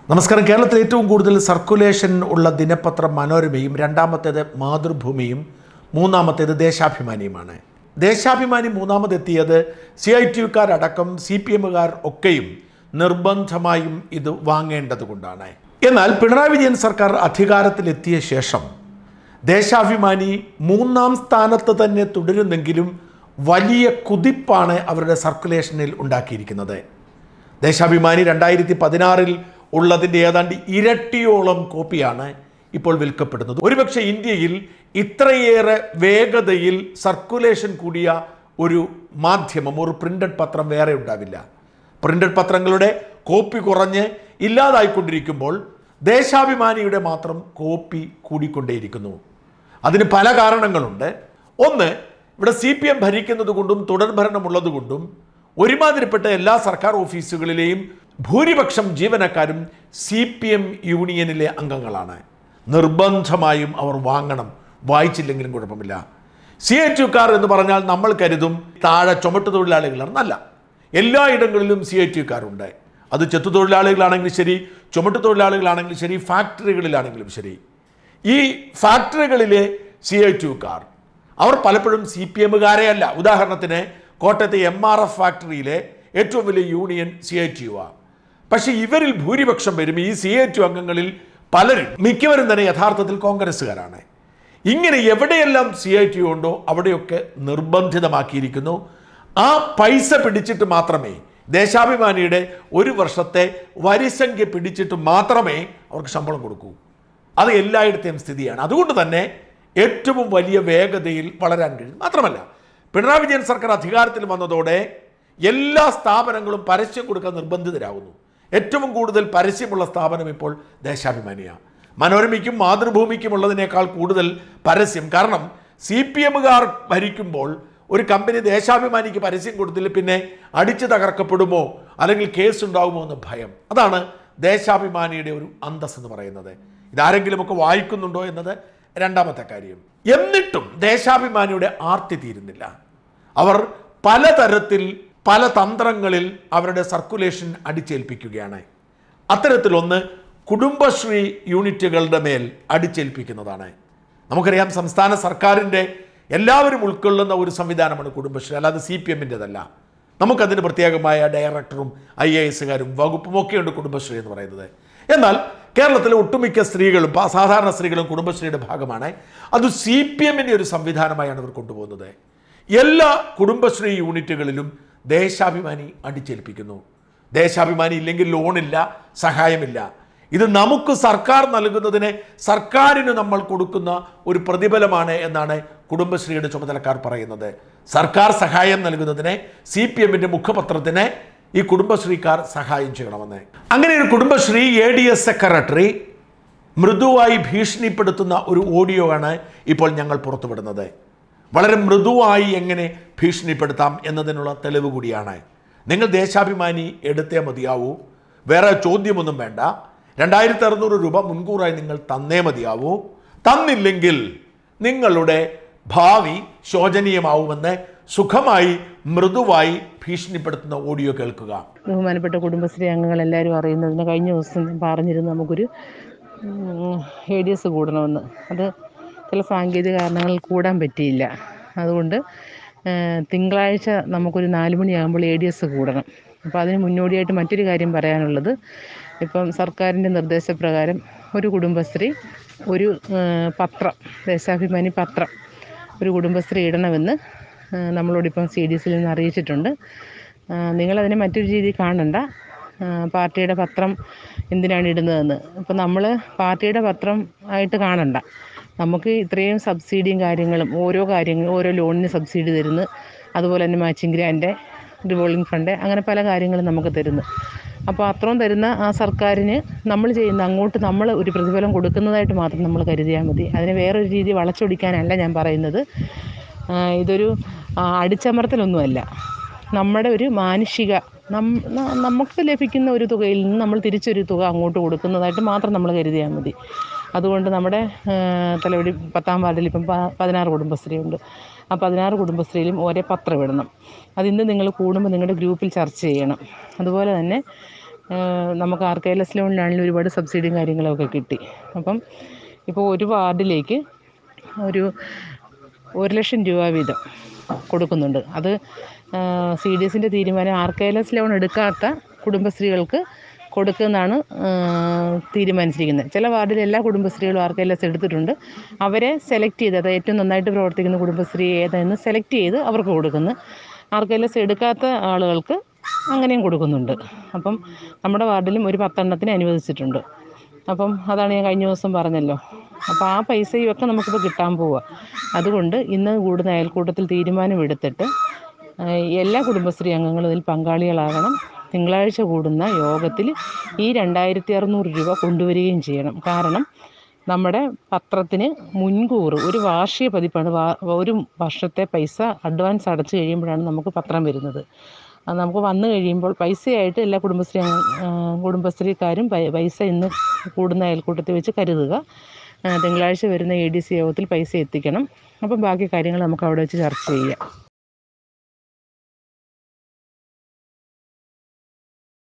നമസ്കാരം കേരളത്തിൽ ഏറ്റവും കൂടുതൽ സർക്കുലേഷൻ ഉള്ള ദിനപത്രം മനോരമയും രണ്ടാമത്തേത് മാതൃഭൂമിയും മൂന്നാമത്തേത് ദേശാഭിമാനിയുമാണ് ദേശാഭിമാനി മൂന്നാമതെത്തിയത് സി ഐ ടി യുക്കാരടക്കം സി പി എമ്മുകാർ ഒക്കെയും നിർബന്ധമായും ഇത് വാങ്ങേണ്ടത് കൊണ്ടാണ് എന്നാൽ പിണറായി വിജയൻ സർക്കാർ അധികാരത്തിലെത്തിയ ശേഷം ദേശാഭിമാനി മൂന്നാം സ്ഥാനത്ത് തന്നെ തുടരുന്നെങ്കിലും വലിയ കുതിപ്പാണ് അവരുടെ സർക്കുലേഷനിൽ ഉണ്ടാക്കിയിരിക്കുന്നത് ദേശാഭിമാനി രണ്ടായിരത്തി പതിനാറിൽ ഉള്ളതിൻ്റെ ഏതാണ്ട് ഇരട്ടിയോളം കോപ്പിയാണ് ഇപ്പോൾ വിൽക്കപ്പെടുന്നത് ഒരുപക്ഷെ ഇന്ത്യയിൽ ഇത്രയേറെ വേഗതയിൽ സർക്കുലേഷൻ കൂടിയ ഒരു മാധ്യമം ഒരു പ്രിന്റഡ് പത്രം വേറെ ഉണ്ടാവില്ല പ്രിന്റഡ് പത്രങ്ങളുടെ കോപ്പി കുറഞ്ഞ് ഇല്ലാതായിക്കൊണ്ടിരിക്കുമ്പോൾ ദേശാഭിമാനിയുടെ മാത്രം കോപ്പി കൂടിക്കൊണ്ടേയിരിക്കുന്നു അതിന് പല കാരണങ്ങളുണ്ട് ഒന്ന് ഇവിടെ സി പി എം ഭരിക്കുന്നത് കൊണ്ടും തുടർഭരണമുള്ളത് കൊണ്ടും ഒരുമാതിരിപ്പെട്ട എല്ലാ സർക്കാർ ഓഫീസുകളിലെയും ഭൂരിപക്ഷം ജീവനക്കാരും സി പി എം യൂണിയനിലെ അംഗങ്ങളാണ് നിർബന്ധമായും അവർ വാങ്ങണം വായിച്ചില്ലെങ്കിലും കുഴപ്പമില്ല സി എച്ച് യുക്കാർ എന്ന് പറഞ്ഞാൽ നമ്മൾ കരുതും താഴെ ചുമട്ട് തൊഴിലാളികളാണ് നല്ല എല്ലായിടങ്ങളിലും സി എച്ച് യുക്കാരുണ്ട് അത് ചെത്തു തൊഴിലാളികളാണെങ്കിലും ശരി ചുമട്ട് തൊഴിലാളികളാണെങ്കിലും ശരി ഫാക്ടറികളിലാണെങ്കിലും ശരി ഈ ഫാക്ടറികളിലെ സി എച്ച് യുക്കാർ അവർ പലപ്പോഴും സി പി എമ്മുകാരെ അല്ല ഉദാഹരണത്തിന് കോട്ടയത്തെ എം ആർ എഫ് ഫാക്ടറിയിലെ ഏറ്റവും വലിയ union C I T U ആണ് പക്ഷേ ഇവരിൽ ഭൂരിപക്ഷം പേരും ഈ സി ഐ ടി അംഗങ്ങളിൽ പലരും മിക്കവരും തന്നെ യഥാർത്ഥത്തിൽ കോൺഗ്രസ്സുകാരാണ് ഇങ്ങനെ എവിടെയെല്ലാം സി ഐ ടി ഉണ്ടോ അവിടെയൊക്കെ നിർബന്ധിതമാക്കിയിരിക്കുന്നു ആ പൈസ പിടിച്ചിട്ട് മാത്രമേ ദേശാഭിമാനിയുടെ ഒരു വർഷത്തെ വരിസംഖ്യ പിടിച്ചിട്ട് മാത്രമേ അവർക്ക് ശമ്പളം കൊടുക്കൂ അത് എല്ലായിടത്തെയും സ്ഥിതിയാണ് അതുകൊണ്ട് തന്നെ ഏറ്റവും വലിയ വേഗതയിൽ വളരാൻ കഴിയും മാത്രമല്ല പിണറായി വിജയൻ സർക്കാർ അധികാരത്തിൽ വന്നതോടെ എല്ലാ സ്ഥാപനങ്ങളും പരസ്യം കൊടുക്കാൻ നിർബന്ധിതരാകുന്നു ഏറ്റവും കൂടുതൽ പരസ്യമുള്ള സ്ഥാപനം ഇപ്പോൾ ദേശാഭിമാനിയാണ് മനോരമയ്ക്കും മാതൃഭൂമിക്കും ഉള്ളതിനേക്കാൾ കൂടുതൽ പരസ്യം കാരണം സി പി എമ്മുകാർ ഭരിക്കുമ്പോൾ ഒരു കമ്പനി ദേശാഭിമാനിക്ക് പരസ്യം കൊടുത്തില്ല പിന്നെ അടിച്ചു തകർക്കപ്പെടുമോ അല്ലെങ്കിൽ കേസ് ഉണ്ടാകുമോ എന്ന് ഭയം അതാണ് ദേശാഭിമാനിയുടെ ഒരു അന്തസ് എന്ന് പറയുന്നത് ഇതാരെങ്കിലുമൊക്കെ വായിക്കുന്നുണ്ടോ എന്നത് രണ്ടാമത്തെ കാര്യം എന്നിട്ടും ദേശാഭിമാനിയുടെ ആർത്തി തീരുന്നില്ല അവർ പലതരത്തിൽ പല തന്ത്രങ്ങളിൽ അവരുടെ സർക്കുലേഷൻ അടിച്ചേൽപ്പിക്കുകയാണ് അത്തരത്തിലൊന്ന് കുടുംബശ്രീ യൂണിറ്റുകളുടെ മേൽ അടിച്ചേൽപ്പിക്കുന്നതാണ് നമുക്കറിയാം സംസ്ഥാന സർക്കാരിൻ്റെ എല്ലാവരും ഉൾക്കൊള്ളുന്ന ഒരു സംവിധാനമാണ് കുടുംബശ്രീ അല്ലാതെ സി പി എമ്മിൻ്റെതല്ല നമുക്കതിന് പ്രത്യേകമായ ഡയറക്ടറും ഐ എ എസുകാരും വകുപ്പും ഒക്കെയുണ്ട് കുടുംബശ്രീ എന്ന് പറയുന്നത് എന്നാൽ കേരളത്തിലെ ഒട്ടുമിക്ക സ്ത്രീകളും പ- സാധാരണ സ്ത്രീകളും കുടുംബശ്രീയുടെ ഭാഗമാണ് അത് സി പി എമ്മിൻ്റെ ഒരു സംവിധാനമായാണ് ഇവർ കൊണ്ടുപോകുന്നത് എല്ലാ കുടുംബശ്രീ യൂണിറ്റുകളിലും ദേശാഭിമാനി അടിച്ചേൽപ്പിക്കുന്നു ദേശാഭിമാനി ഇല്ലെങ്കിൽ ലോണില്ല സഹായമില്ല ഇത് നമുക്ക് സർക്കാർ നൽകുന്നതിന് സർക്കാരിന് നമ്മൾ കൊടുക്കുന്ന ഒരു പ്രതിഫലമാണ് എന്നാണ് കുടുംബശ്രീയുടെ ചുമതലക്കാർ പറയുന്നത് സർക്കാർ സഹായം നൽകുന്നതിന് സി പി എമ്മിൻ്റെ മുഖപത്രത്തിന് ഈ കുടുംബശ്രീക്കാർ സഹായം ചെയ്യണമെന്ന് അങ്ങനെ ഒരു Kudumbashree A D S secretary മൃദുവായി ഭീഷണിപ്പെടുത്തുന്ന ഒരു ഓഡിയോ ആണ് ഇപ്പോൾ ഞങ്ങൾ പുറത്തുവിടുന്നത് വളരെ മൃദുവായി എങ്ങനെ ഭീഷണിപ്പെടുത്താം എന്നതിനുള്ള തെളിവ് കൂടിയാണ് നിങ്ങൾ ദേശാഭിമാനി എടുത്തേ മതിയാവൂ വേറെ ചോദ്യമൊന്നും വേണ്ട രണ്ടായിരത്തി അറുന്നൂറ് രൂപ മുൻകൂറായി നിങ്ങൾ തന്നേ മതിയാവൂ തന്നില്ലെങ്കിൽ നിങ്ങളുടെ ഭാവി ശോചനീയമാവുമെന്ന് സുഖമായി മൃദുവായി ഭീഷണിപ്പെടുത്തുന്ന ഓഡിയോ കേൾക്കുക ബഹുമാനപ്പെട്ട കുടുംബശ്രീ അംഗങ്ങൾ എല്ലാവരും അറിയുന്നതിന് കഴിഞ്ഞ ദിവസം ഞാൻ പറഞ്ഞിരുന്നു നമുക്കൊരു എ ഡി എസ് കൂടണമെന്ന് അത് ചില സാങ്കേതിക കാരണങ്ങളിൽ കൂടാൻ പറ്റിയില്ല അതുകൊണ്ട് ആ, തിങ്കളാഴ്ച നമുക്കൊരു നാല് മണിയാകുമ്പോൾ എ ഡി എസ് കൂടണം അപ്പോൾ അതിന് മുന്നോടിയായിട്ട് മറ്റൊരു കാര്യം പറയാനുള്ളത് ഇപ്പം സർക്കാരിൻ്റെ നിർദ്ദേശപ്രകാരം ഒരു കുടുംബശ്രീ ഒരു ആ, പത്രം ദേശാഭിമാനി പത്രം ഒരു കുടുംബശ്രീ ഇടണമെന്ന് ആ, നമ്മളോടിപ്പം സി ഡി എസിൽ നിന്ന് അറിയിച്ചിട്ടുണ്ട് ആ, നിങ്ങളതിനെ മറ്റൊരു രീതി കാണണ്ട ആ, പാർട്ടിയുടെ പത്രം എന്തിനാണ് ഇടുന്നതെന്ന് ഇപ്പം നമ്മൾ പാർട്ടിയുടെ പത്രം ആയിട്ട് കാണണ്ട നമുക്ക് ഇത്രയും സബ്സിഡിയും കാര്യങ്ങളും ഓരോ കാര്യങ്ങളും ഓരോ ലോണിന് സബ്സിഡി തരുന്നു അതുപോലെ തന്നെ മാച്ചിങ് ഗ്രാൻഡ് റിവോൾവിംഗ് ഫണ്ട് അങ്ങനെ പല കാര്യങ്ങളും നമുക്ക് തരുന്നു അപ്പോൾ അത്രയും തരുന്ന ആ സർക്കാരിന് നമ്മൾ ചെയ്യുന്ന അങ്ങോട്ട് നമ്മൾ ഒരു പ്രതിഫലം കൊടുക്കുന്നതായിട്ട് മാത്രം നമ്മൾ കരുതിയാൽ മതി അതിനെ വേറൊരു രീതി വളച്ചൊടിക്കാനല്ല ഞാൻ പറയുന്നത് ആ, ഇതൊരു ആ, അടിച്ചമർത്തലൊന്നുമല്ല നമ്മുടെ ഒരു മാനുഷിക നം ന- നമുക്ക് ലഭിക്കുന്ന ഒരു തുകയിൽ നിന്ന് നമ്മൾ തിരിച്ചൊരു തുക അങ്ങോട്ട് കൊടുക്കുന്നതായിട്ട് മാത്രം നമ്മൾ കരുതിയാൽ മതി അതുകൊണ്ട് നമ്മുടെ ആ, തലവടി പത്താം വാർഡിൽ ഇപ്പം പ- പതിനാറ് കുടുംബശ്രീയുണ്ട് ആ പതിനാറ് കുടുംബശ്രീയിലും ഒരേ പത്രം ഇടണം അതിന്ന് നിങ്ങൾ കൂടുമ്പോൾ നിങ്ങളുടെ ഗ്രൂപ്പിൽ ചർച്ച ചെയ്യണം അതുപോലെ തന്നെ നമുക്ക് ആർ കെ എൽ എസ് ലോണിലാണെങ്കിലും ഒരുപാട് സബ്സിഡിയും കാര്യങ്ങളൊക്കെ കിട്ടി അപ്പം ഇപ്പോൾ ഒരു വാർഡിലേക്ക് ഒരു ഒരു ലക്ഷം രൂപ വീതം കൊടുക്കുന്നുണ്ട് അത് സി ഡി എസിൻ്റെ തീരുമാനം R K L S loan എടുക്കാത്ത കുടുംബശ്രീകൾക്ക് കൊടുക്കുമെന്നാണ് തീരുമാനിച്ചിരിക്കുന്നത് ചില വാർഡിൽ എല്ലാ കുടുംബശ്രീകളും ആർ കെ എൽ എസ് എടുത്തിട്ടുണ്ട് അവരെ സെലക്ട് ചെയ്ത് അത് ഏറ്റവും നന്നായിട്ട് പ്രവർത്തിക്കുന്ന കുടുംബശ്രീ ഏതെന്ന് സെലക്ട് ചെയ്ത് അവർക്ക് കൊടുക്കുന്നു ആർ കെ എൽ എസ് എടുക്കാത്ത ആളുകൾക്ക് അങ്ങനെയും കൊടുക്കുന്നുണ്ട് അപ്പം നമ്മുടെ വാർഡിലും ഒരു പത്തെണ്ണത്തിന് അനുവദിച്ചിട്ടുണ്ട് അപ്പം അതാണ് ഞാൻ കഴിഞ്ഞ ദിവസം പറഞ്ഞല്ലോ അപ്പോൾ ആ പൈസയും ഒക്കെ നമുക്കിപ്പോൾ കിട്ടാൻ പോവുക അതുകൊണ്ട് ഇന്ന് കൂടുന്ന അയൽക്കൂട്ടത്തിൽ തീരുമാനമെടുത്തിട്ട് എല്ലാ കുടുംബശ്രീ അംഗങ്ങളും ഇതിൽ പങ്കാളികളാകണം തിങ്കളാഴ്ച കൂടുന്ന യോഗത്തിൽ ഈ രണ്ടായിരത്തി അറുന്നൂറ് രൂപ കൊണ്ടുവരികയും ചെയ്യണം കാരണം നമ്മുടെ പത്രത്തിന് മുൻകൂർ ഒരു വാർഷിക പതിപ്പാണ് ഒരു വർഷത്തെ പൈസ അഡ്വാൻസ് അടച്ചു കഴിയുമ്പോഴാണ് നമുക്ക് പത്രം വരുന്നത് അത് നമുക്ക് വന്നു കഴിയുമ്പോൾ പൈസയായിട്ട് എല്ലാ കുടുംബശ്രീ കുടുംബശ്രീക്കാരും പൈസ ഇന്ന് കൂടുന്ന അയൽക്കൂട്ടത്തിൽ വെച്ച് കരുതുക തിങ്കളാഴ്ച വരുന്ന എ ഡി സി യോഗത്തിൽ പൈസ എത്തിക്കണം അപ്പം ബാക്കി കാര്യങ്ങൾ നമുക്ക് അവിടെ വെച്ച് ചർച്ച ചെയ്യാം